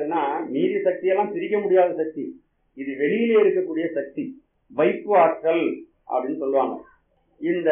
என்னன்னா மீதி சக்தியெல்லாம் பிரிக்க முடியாத சக்தி இது வெளியிலே இருக்கக்கூடிய சக்தி வைப்பு ஆற்றல் அப்படின்னு சொல்லுவாங்க இந்த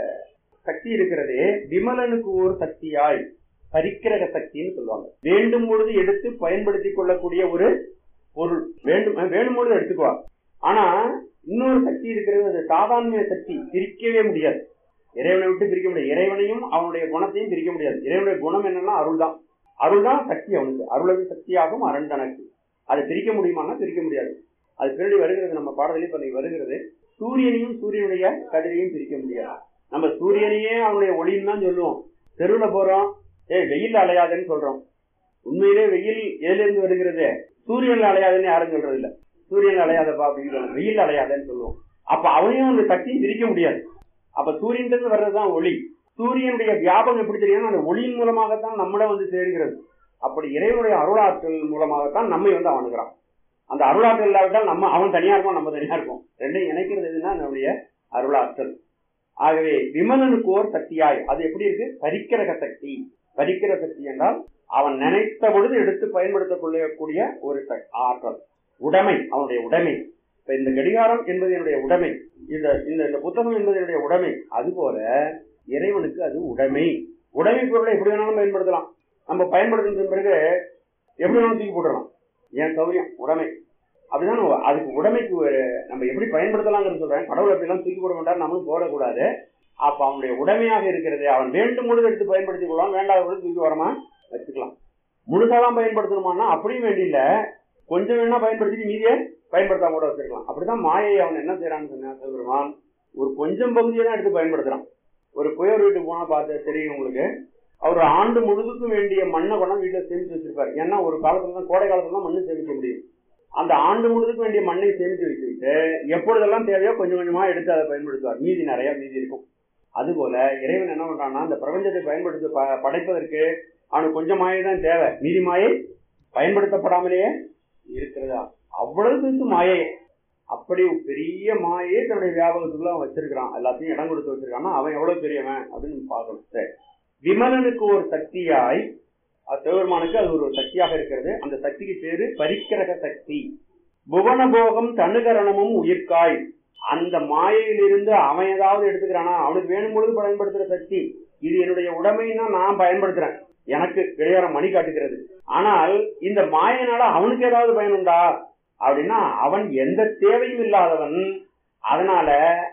சக்தி இருக்கிறதே விமலனுக்கு ஒரு சக்தியாய் பரிக்கிரக சக்தின்னு சொல்லுவாங்க வேண்டும் பொழுது எடுத்து பயன்படுத்தி கொள்ளக்கூடிய ஒரு பொருள் வேண்டும் அஹ் வேணும் பொழுது எடுத்துக்குவா ஆனா இன்னொரு சக்தி இருக்கிறது அது சாதாரண சக்தி பிரிக்கவே முடியாது இறைவனை விட்டு பிரிக்க முடியாது இறைவனையும் அவனுடைய குணத்தையும் பிரிக்க முடியாது இறைவனுடைய குணம் என்னன்னா அருள் தான் அருள் தான் சக்தி அவனுக்கு அருளது சக்தியாகும் அரண் தனக்கு அதை பிரிக்க முடியுமானா பிரிக்க முடியாது அது பின்னாடி வருகிறது நம்ம பாடத்திலே இப்ப இன்னைக்கு வருகிறது சூரியனையும் சூரியனுடைய கதிரையும் பிரிக்க முடியாது நம்ம சூரியனையே அவனுடைய ஒளின்னு தான் சொல்லுவோம் தெருவுல போறோம் ஏய் வெயில் அலையாதுன்னு சொல்றோம் உண்மையிலே வெயில் எதுல இருந்து வருகிறது சூரியன்ல அலையாதுன்னு யாரும் சொல்றது இல்ல சூரியன் அலையாதப்பா அப்படின்னு சொல்லுவோம் வெயில் அலையாதுன்னு சொல்லுவோம் அப்ப அவனையும் அந்த சக்தியும் பிரிக்க முடியாது அப்ப சூரியன் வர்றதுதான் ஒளி சூரியனுடைய வியாபகம் எப்படி தெரியும் அந்த ஒளியின் மூலமாகத்தான் நம்மள வந்து சேர்கிறது அப்படி இறைவனுடைய அருளாற்றல் மூலமாகத்தான் நம்மை வந்து அவனுகிறான் அந்த அருளாற்றல் இல்லாவிட்டால் நம்ம அவன் தனியா இருப்போம் நம்ம தனியா இருப்போம் ரெண்டையும் இணைக்கிறது எதுன்னா நம்முடைய அருளாற்றல் ஆகவே விமலனுக்கு ஓர் சக்தியாய் அது எப்படி இருக்கு பரிக்கிரக சக்தி பரிக்கிற சக்தி என்றால் அவன் நினைத்த பொழுது எடுத்து பயன்படுத்திக் கொள்ளக்கூடிய ஒரு சக்- ஆற்றல் உடைமை அவனுடைய உடைமை இப்ப இந்த கடிகாரம் என்பது என்னுடைய உடைமை இந்த இந்த இந்த புத்தகம் என்பது என்னுடைய உடைமை அதுபோல இறைவனுக்கு அது உடைமை உடைமை பொருளை எப்படி வேணாலும் பயன்படுத்தலாம் நம்ம பயன்படுத்தின பிறகு எப்படி வேணாலும் தூக்கி போட்டுடலாம் ஏன் சௌரியம் உடைமை அப்படிதான் நம்ம அதுக்கு உடைமைக்கு ஒரு நம்ம எப்படி பயன்படுத்தலாங்கிறது சொல்றேன் கடவுள் அப்படிலாம் தூக்கி போட மாட்டார் நம்மளும் போடக்கூடாது அப்ப அவனுடைய உடைமையாக இருக்கிறது அவன் வேண்டும் பொழுது எடுத்து பயன்படுத்திக் கொள்ளலாம் வேண்டாத பொழுது தூக்கி வரமா வச்சுக்கலாம் முழுசாதான் பயன்படுத்தணுமானா அப்படியும் வேண்டியில்ல கொஞ்சம் வேணா பயன்படுத்திட்டு மீதியை பயன்படுத்தாம கூட வச்சிருக்கலாம் அப்படிதான் மாயை அவன் என்ன செய்யறான்னு சொன்னா சிவபெருமான் ஒரு கொஞ்சம் பகுதியை தான் எடுத்து பயன்படுத்துறான் ஒரு புயல் வீட்டுக்கு போனா பார்த்து தெரியும் உங்களுக்கு அவர் ஆண்டு முழுதுக்கும் வேண்டிய மண்ணை கொண்டாந்து வீட்டுல சேமிச்சு வச்சிருப்பாரு ஏன்னா ஒரு காலத்துல தான் கோடை காலத்துல தான் மண்ணு சேமிக்க முடியும் அந்த ஆண்டு முழுதுக்கும் வேண்டிய மண்ணை சேமித்து வச்சுக்கிட்டு எப்பொழுதெல்லாம் தேவையோ கொஞ்சம் கொஞ்சமா எடுத்து அதை பயன்படுத்துவார் மீதி நிறைய மீதி இருக்கும் அதுபோல இறைவன் என்ன பண்றான்னா அந்த பிரபஞ்சத்தை பயன்படுத்த ப- படைப்பதற்கு அவனுக்கு கொஞ்சம் மாயை தான் தேவை மீதி மாயை பயன்படுத்தப்படாமலேயே இருக்கிறதா அவ்வளவு பெருசு மாயை அப்படி பெரிய மாயை தன்னுடைய வியாபகத்துக்குள்ள அவன் வச்சிருக்கிறான் எல்லாத்தையும் இடம் கொடுத்து வச்சிருக்கான்னா அவன் எவ்வளவு பெரியவன் அப்படின்னு நம்ம பார்க்கணும் சரி விமலனுக்கு ஒரு சக்தியாய் அது சிவபெருமானுக்கு அது ஒரு சக்தியாக இருக்கிறது அந்த சக்திக்கு பேரு பரிக்கிரக சக்தி புவனபோகம் தனுகரணமும் உயிர்காய் அந்த மாயையிலிருந்து அவன் ஏதாவது எடுத்துக்கிறானா அவனுக்கு வேணும் பொழுது பயன்படுத்துற சக்தி இது என்னுடைய உடைமைன்னா நான் பயன்படுத்துறேன் எனக்கு கிடையாரம் மணி காட்டுகிறது ஆனால் இந்த மாயினால அவனுக்கு ஏதாவது பயனுண்டா அப்படின்னா அவன் எந்த தேவையும் இல்லாதவன் அதனால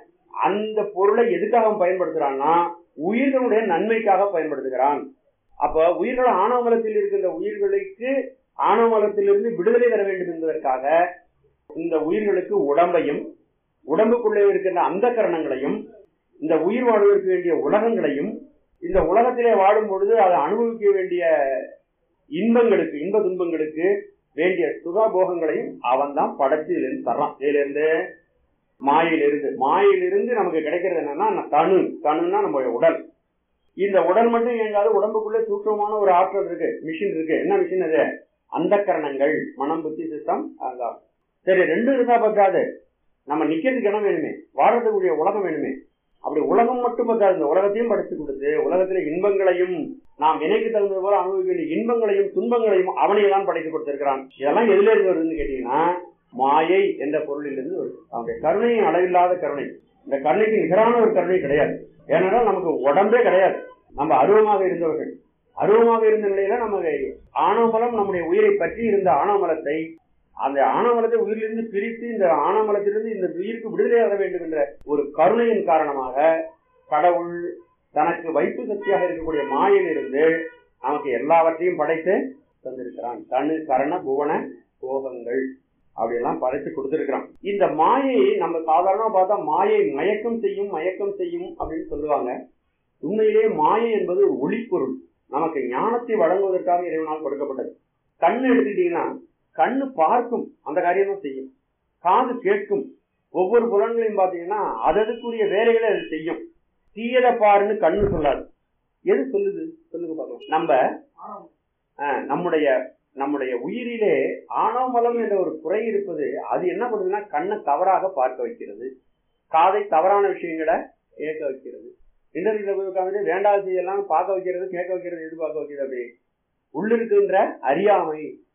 அந்த பொருளை எதுக்காக அவன் பயன்படுத்துறான்னா உயிர்களுடைய நன்மைக்காக பயன்படுத்துகிறான் அப்ப உயிர்கள் ஆணவமலத்தில் இருக்கின்ற உயிர்களுக்கு ஆணவமலத்திலிருந்து விடுதலை தர வேண்டும் என்பதற்காக இந்த உயிர்களுக்கு உடம்பையும் உடம்புக்குள்ளே இருக்கின்ற அந்த கரணங்களையும் இந்த உயிர் வாழ்வதற்கு வேண்டிய உலகங்களையும் இந்த உலகத்திலே வாழும் பொழுது அதை அனுபவிக்க வேண்டிய இன்பங்களுக்கு இன்ப துன்பங்களுக்கு வேண்டிய சுகபோகங்களையும் அவன் தான் படைச்சு இதுல இருந்து தர்றான் இதுல இருந்து மாயிலிருந்து மாயிலிருந்து நமக்கு கிடைக்கிறது என்னன்னா தனு தனுன்னா நம்மளுடைய உடல் இந்த உடல் மட்டும் இயங்காது உடம்புக்குள்ள சூட்சமான ஒரு ஆற்றல் இருக்கு மிஷின் இருக்கு என்ன மிஷின் அது அந்த கரணங்கள் மனம் புத்தி சித்தம் அதான் சரி ரெண்டும் இருந்தா பத்தாது நம்ம நிக்கிறதுக்கு இடம் வேணுமே வாழறதுக்குரிய உலகம் வேணுமே அப்படி உலகம் மட்டும் பத்தாது இந்த உலகத்தையும் படைச்சு கொடுத்து உலகத்துல இன்பங்களையும் நாம் வினைக்கு தகுந்தது போல அனுபவிக்க வேண்டிய இன்பங்களையும் துன்பங்களையும் அவனையெல்லாம் படைத்து கொடுத்திருக்கிறான் இதெல்லாம் எதுல இருந்து வருதுன்னு கேட்டீங்கன்னா மாயை என்ற பொருளிலிருந்து வருது அவனுடைய கருணையும் அளவில்லாத கருணை இந்த கருணைக்கு நிகரான ஒரு கருணை கிடையாது ஏனென்றால் நமக்கு உடம்பே கிடையாது நம்ம அருவமாக இருந்தவர்கள் அருவமாக இருந்த நிலையில நம்ம ஆணவமலம் நம்முடைய உயிரை பற்றி இருந்த ஆணவமலத்தை அந்த ஆணவமலத்தை உயிரிலிருந்து பிரித்து இந்த ஆணவமலத்திலிருந்து இந்த உயிருக்கு விடுதலை வர வேண்டும் என்ற ஒரு கருணையின் காரணமாக கடவுள் தனக்கு வைப்பு சக்தியாக இருக்கக்கூடிய மாயிலிருந்து நமக்கு எல்லாவற்றையும் படைத்து தந்திருக்கிறான் தனு கரண புவன போகங்கள் அப்படியெல்லாம் படைத்து கொடுத்திருக்கிறான் இந்த மாயை நம்ம சாதாரணமா பார்த்தா மாயை மயக்கம் செய்யும் மயக்கம் செய்யும் அப்படின்னு சொல்லுவாங்க உண்மையிலே மாயை என்பது ஒளிப்பொருள் நமக்கு ஞானத்தை வழங்குவதற்காக இறைவனால் கொடுக்கப்பட்டது கண்ணு எடுத்துக்கிட்டீங்கன்னா கண்ணு பார்க்கும் அந்த காரியம் தான் செய்யும் காது கேட்கும் ஒவ்வொரு புலன்களையும் பார்த்தீங்கன்னா அதற்குரிய வேலைகளை அது செய்யும் தீயதை பாருன்னு கண்ணு சொல்லாது எது சொல்லுது சொல்லுங்க பார்க்கலாம் நம்ம ஆஹ், நம்முடைய நம்முடைய உயிரிலே ஆணவமலம் என்ற ஒரு குறை இருப்பது அது என்ன பண்ணுதுன்னா கண்ணை தவறாக பார்க்க வைக்கிறது காதை தவறான விஷயங்களை கேட்க வைக்கிறது இன்டர்நெட்ல போய் உட்காந்துட்டு வேண்டாத செய்யலாம் பார்க்க வைக்கிறது கேட்க வைக்கிறது எது பார்க்க வைக்கிறது அப்படி உள்ளிருக்கின்ற அறியாமை